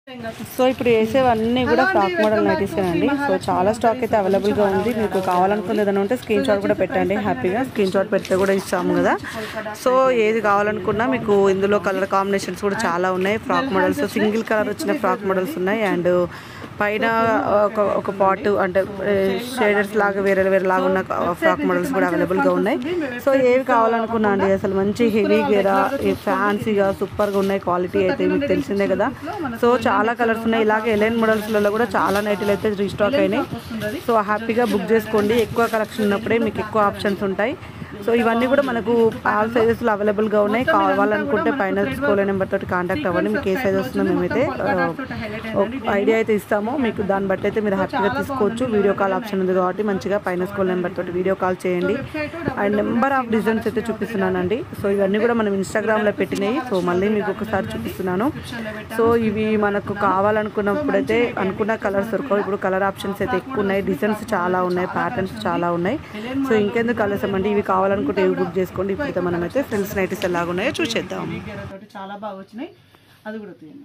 so ఇప్పుడు వేసేవన్నీ కూడా ఫ్రాక్ మోడల్ నైటీస్ అండి సో చాలా స్టాక్ అయితే అవైలబుల్ గా ఉంది మీకు కావాలనుకున్న ఏదైనా ఉంటే స్క్రీన్ షాట్ కూడా పెట్టండి హ్యాపీగా స్క్రీన్ షాట్ పెడితే కూడా ఇస్తాము కదా సో ఏది కావాలనుకున్నా మీకు ఇందులో కలర్ కాంబినేషన్స్ కూడా చాలా ఉన్నాయి ఫ్రాక్ మోడల్స్ సింగిల్ కలర్ వచ్చిన ఫ్రాక్ మోడల్స్ ఉన్నాయి అండ్ పైన ఒక ఒక పాట్ అంటే షేడర్స్ లాగా వేరే వేరే లాగా ఉన్న ఫ్రాక్ మోడల్స్ కూడా అవైలబుల్ గా ఉన్నాయి సో ఏవి కావాలనుకున్నా అండి అసలు మంచి హెవీ గేరా ఫ్యాన్సీగా సూపర్ గా ఉన్నాయి క్వాలిటీ అయితే మీకు తెలిసిందే కదా సో చాలా కలర్స్ ఉన్నాయి ఇలాగే ఎలైన్ మోడల్స్లలో కూడా చాలా నైట్లు అయితే రీస్టాక్ అయినాయి సో హ్యాపీగా బుక్ చేసుకోండి ఎక్కువ కలెక్షన్ ఉన్నప్పుడే మీకు ఎక్కువ ఆప్షన్స్ ఉంటాయి సో ఇవన్నీ కూడా మనకు ఆల్ సైజెస్లో అవైలబుల్గా ఉన్నాయి కావాలనుకుంటే పైన స్కూల్ నెంబర్ తోటి కాంటాక్ట్ అవ్వండి మీకు ఏ సైజ్ వస్తుందో మేమైతే ఐడియా అయితే ఇస్తాము మీకు దాన్ని బట్టి అయితే మీరు హ్యాపీగా తీసుకోవచ్చు వీడియో కాల్ ఆప్షన్ ఉంది కాబట్టి మంచిగా పైన స్కూల్ నెంబర్ తోటి వీడియో కాల్ చేయండి అండ్ నెంబర్ ఆఫ్ డిజైన్స్ అయితే చూపిస్తున్నానండి సో ఇవన్నీ కూడా మనం ఇన్స్టాగ్రామ్లో పెట్టినాయి సో మళ్ళీ మీకు ఒకసారి చూపిస్తున్నాను సో ఇవి మనకు కావాలనుకున్నప్పుడైతే అనుకున్న కలర్స్ దొరకవు ఇప్పుడు కలర్ ఆప్షన్స్ అయితే ఎక్కువ ఉన్నాయి డిజైన్స్ చాలా ఉన్నాయి ప్యాటర్న్స్ చాలా ఉన్నాయి సో ఇంకెందుకు ఆలస్యం అండి ఇవి కావాలనుకుంటే ఇవి బుక్ చేసుకోండి ఇప్పుడైతే మనం అయితే ఫ్రెండ్స్ నైటీస్ ఎలాగ ఉన్నాయో చూసేద్దాం తోటి చాలా బాగా వచ్చినాయి అది కూడా తీయండి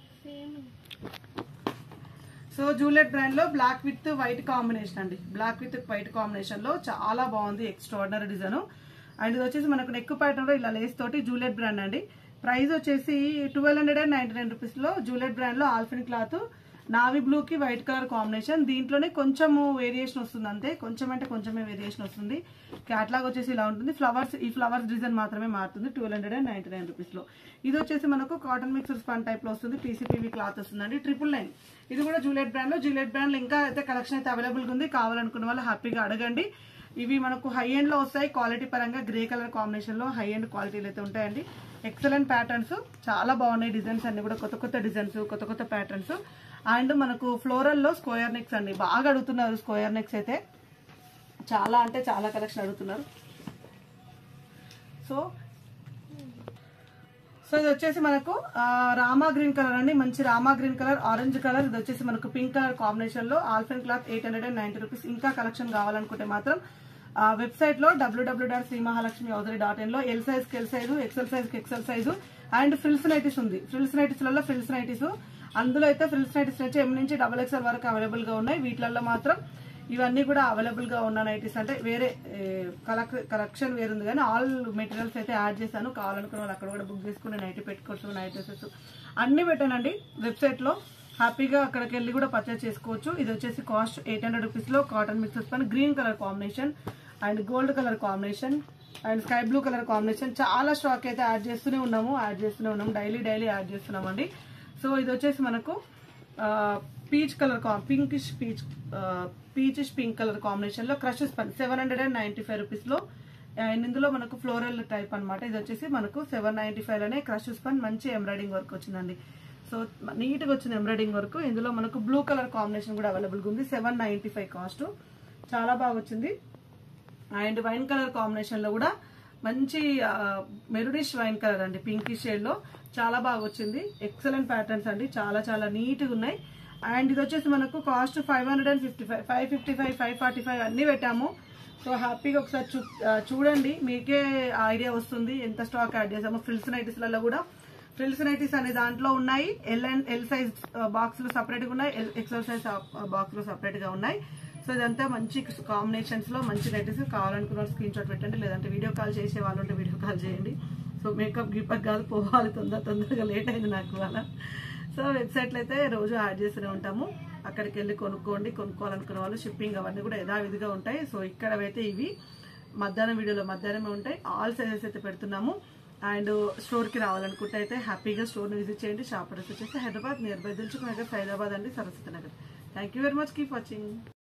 సో జూలియట్ బ్రాండ్ లో బ్లాక్ విత్ వైట్ కాంబినేషన్ అండి బ్లాక్ విత్ వైట్ కాంబినేషన్ లో చాలా బాగుంది ఎక్స్ట్రాడినరీ డిజైన్ అండ్ ఇది వచ్చేసి మనకు నెక్ ప్యాటర్న్ లో ఇలా లేస్ తోటి జూలియట్ బ్రాండ్ అండి ప్రైస్ వచ్చేసి twelve hundred and ninety nine rupees లో జూలియట్ బ్రాండ్ లో ఆల్ఫిన్ క్లాత్ నావీ బ్లూ కి వైట్ కలర్ కాంబినేషన్ దీంట్లోనే కొంచెం వేరియేషన్ వస్తుంది అంతే కొంచెం అంటే కొంచెమే వేరియేషన్ వస్తుంది క్యాట్లాగ్ వచ్చేసి ఇలా ఉంటుంది ఫ్లవర్స్ ఈ ఫ్లవర్స్ డిజైన్ మాత్రమే మారుతుంది twelve hundred and ninety nine rupees లో ఇది వచ్చేసి మనకు కాటన్ మిక్సర్ స్పన్ టైప్ లో వస్తుంది పీసీపీవీ క్లాత్ వస్తుందండి ట్రిపుల్ నైన్ ఇది కూడా జూలియట్ బ్రాండ్ లో జూలియట్ బ్రాండ్ లో ఇంకా అయితే కలెక్షన్ అయితే అవైలబుల్ ఉంది కావాలనుకున్న వాళ్ళు హ్యాపీగా అడగండి ఇవి మనకు హై ఎండ్ లో వస్తాయి క్వాలిటీ పరంగా గ్రే కలర్ కాంబినేషన్ లో హై ఎండ్ క్వాలిటీలు అయితే ఉంటాయండి ఎక్సలెంట్ ప్యాటర్న్స్ చాలా బాగున్నాయి డిజైన్స్ అన్ని కూడా కొత్త కొత్త డిజైన్స్ కొత్త కొత్త ప్యాటర్న్స్ అండ్ మనకు ఫ్లోరల్ లో స్క్వేర్ నెక్స్ అండి బాగా అడుగుతున్నారు స్క్వేర్ నెక్స్ అయితే చాలా అంటే చాలా కలెక్షన్ అడుగుతున్నారు సో సో ఇది వచ్చేసి మనకు ఆ, రామా గ్రీన్ కలర్ అండి మంచి Rama green colour orange colour ఇది వచ్చేసి మనకు పింక్ కలర్ కాంబినేషన్ లో alpine cloth eight hundred and ninety rupees ఇంకా కలెక్షన్ కావాలనుకుంటే మాత్రం ఆ వెబ్సైట్ లో WWW dot Shri Mahalakshmi Chowdary dot in లో ఎల్ సైజ్ కి ఎల్ సైజు ఎక్సెల్ సైజ్ కి XL size and frills nighties ఉంది ఫ్రిల్స్ నైటీస్ లలో ఫ్రిల్స్ నైటీస్ అందులో అయితే ఫ్రిల్స్ నైటీస్ నుంచి ఎం నుంచి డబల్ ఎక్స్ఎల్ వరకు అవైలబుల్ గా ఉన్నాయి వీటిలలో మాత్రం ఇవన్నీ కూడా అవైలబుల్ గా ఉన్న నైటీస్ అంటే వేరే కలెక్షన్ వేరుంది కానీ ఆల్ మెటీరియల్స్ అయితే యాడ్ చేశాను కావాలనుకున్న వాళ్ళు అక్కడ కూడా బుక్ చేసుకుని నైటీ పెట్టుకోవచ్చు నైట్ డ్రెస్సెస్ అన్ని పెట్టానండి వెబ్సైట్ లో హ్యాపీగా అక్కడికి వెళ్ళి కూడా పర్చేస్ చేసుకోవచ్చు ఇది వచ్చేసి కాస్ట్ ఎయిట్ హండ్రెడ్ రూపీస్ లో కాటన్ మిక్సెస్ పైన green colour combination and gold colour combination and sky blue colour combination చాలా స్టాక్ అయితే యాడ్ చేస్తూనే ఉన్నాము యాడ్ చేస్తూనే ఉన్నాము డైలీ డైలీ యాడ్ చేస్తున్నామండి సో ఇది వచ్చేసి మనకు peach colour pinkish peach peachish pink colour combination లో క్రషెస్ పని seven hundred and ninety five rupees లో అండ్ ఇందులో మనకు ఫ్లోరల్ టైప్ అన్నమాట ఇది వచ్చేసి మనకు సెవెన్ నైన్టీ ఫైవ్ లోనే క్రషెస్ పని మంచి ఎంబ్రాయిడింగ్ వర్క్ వచ్చిందండి సో నీట్ గా వచ్చింది ఎంబ్రాయిడింగ్ వర్క్ ఇందులో మనకు బ్లూ కలర్ కాంబినేషన్ కూడా అవైలబుల్ గా ఉంది సెవెన్ నైన్టీ ఫైవ్ కాస్ట్ చాలా బాగా వచ్చింది అండ్ వైన్ కలర్ కాంబినేషన్ లో కూడా మంచి మెరుడిష్ వైన్ కలర్ అండి పింకీ షేడ్ లో చాలా బాగా వచ్చింది ఎక్సలెంట్ ప్యాటర్న్స్ అండి చాలా చాలా నీట్ గా ఉన్నాయి అండ్ ఇది వచ్చేసి మనకు cost five hundred and fifty five five fifty five five forty five అన్ని పెట్టాము సో హ్యాపీగా ఒకసారి చూ ఆ, చూడండి మీకే ఐడియా వస్తుంది ఎంత స్టాక్ యాడ్ చేసాము ఫ్రిల్స్ నైటీస్లలో కూడా ఫ్రిల్స్ నైటీస్ అనే దాంట్లో ఉన్నాయి L and L size box లో సపరేట్ గా ఉన్నాయి ఎక్సెల్ సైజ్ బాక్స్ లో సపరేట్ గా ఉన్నాయి సో ఇదంతా మంచి కాంబినేషన్స్ లో మంచి నైటీస్ కావాలనుకున్న స్క్రీన్ షాట్ పెట్టండి లేదంటే వీడియో కాల్ చేసే వాళ్ళు ఉంటే వీడియో కాల్ చేయండి సో మేకప్ గిప్పక్ కాదు పోవాలి తొందర తొందరగా లేట్ అయింది నాకు అలా సో వెబ్సైట్లో అయితే రోజు యాడ్ చేస్తూనే ఉంటాము అక్కడికి వెళ్ళి కొనుక్కోండి కొనుక్కోవాలనుకున్న వాళ్ళు షిప్పింగ్ అవన్నీ కూడా యథావిధిగా ఉంటాయి సో ఇక్కడ అయితే ఇవి మధ్యాహ్నం వీడియోలో మధ్యాహ్నమే ఉంటాయి ఆల్ సైజెస్ అయితే పెడుతున్నాము అండ్ స్టోర్కి రావాలనుకుంటే అయితే హ్యాపీగా స్టోర్ని విజిట్ చేయండి షాప్ అడ్రస్ వచ్చేసి హైదరాబాద్ నియర్ బై దిల్చుక్ నగర్ హైదరాబాద్ అండి Saraswati Nagar thank you very much keep watching